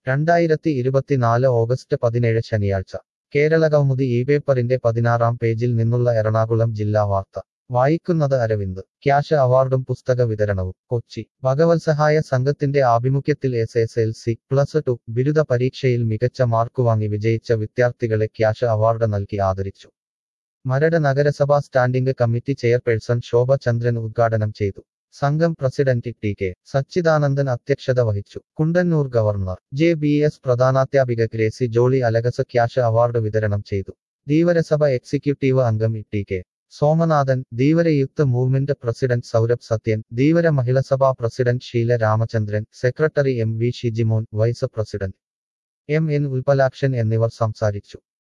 രണ്ടായിരത്തി ഇരുപത്തിനാല് ഓഗസ്റ്റ് പതിനേഴ് ശനിയാഴ്ച കേരളകൗമുദി ഈ പേപ്പറിന്റെ പതിനാറാം പേജിൽ നിന്നുള്ള എറണാകുളം ജില്ലാ വാർത്ത വായിക്കുന്നത് അരവിന്ദ് ക്യാഷ് അവാർഡും പുസ്തക വിതരണവും കൊച്ചി ഭഗവത് സഹായ സംഘത്തിന്റെ ആഭിമുഖ്യത്തിൽ S S L C plus two ബിരുദ പരീക്ഷയിൽ മികച്ച മാർക്ക് വാങ്ങി വിജയിച്ച വിദ്യാർത്ഥികളെ ക്യാഷ് അവാർഡ് നൽകി ആദരിച്ചു മരട് നഗരസഭാ standing committee chairperson Shobha Chandran ഉദ്ഘാടനം ചെയ്തു സംഘം പ്രസിഡന്റ് ടി കെ സച്ചിദാനന്ദൻ അധ്യക്ഷത വഹിച്ചു Kundannoor governor J B S പ്രധാനാധ്യാപിക ഗ്രേസി ജോളി അലഗസ് ക്യാഷ് അവാർഡ് വിതരണം ചെയ്തു ധീവരസഭ എക്സിക്യൂട്ടീവ് അംഗം T K Somanathan Dheevara youth movement president Saurabh Sathyan Dheevara Mahilasabha president Sheela Ramachandran secretary M V Shijimon vice president M N Ulpalakshan എന്നിവർ സംസാരിച്ചു